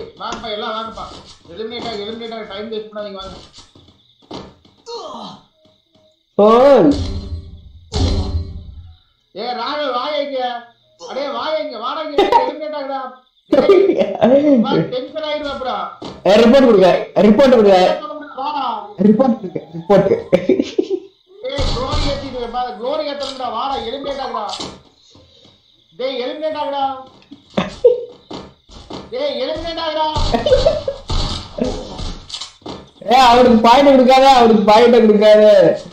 வாங்கப்பா எல்லாம் வாங்கப்பா எலிமினேட் ஆகி எலிமினேட் ஆகி டைம் வேஸ்ட் பண்ணாதீங்க வாங்க ஓய் ஏ ராகு வாங்க அடே வாங்க வாடகை எலிமினேட் ஆகுடா டென்ஷன் ஆயிடும் அப்புறம் ரிப்போர்ட் கொடுங்க ரிப்போர்ட் கொடுங்க வாடா ரிப்போர்ட் கொடுங்க ரிப்போர்ட் ஏய் க்ளோரி ஏத்திட்டு பா க்ளோரி ஏத்தணும்டா வாடா எலிமினேட் ஆகுடா டேய் எலிமினேட் ஆகுடா டேய் எலிமினேட் ஆகுடா ஏ அவருக்கு பாயிண்ட் கொடுக்காத அவருக்கு பாயிண்ட் கொடுக்காத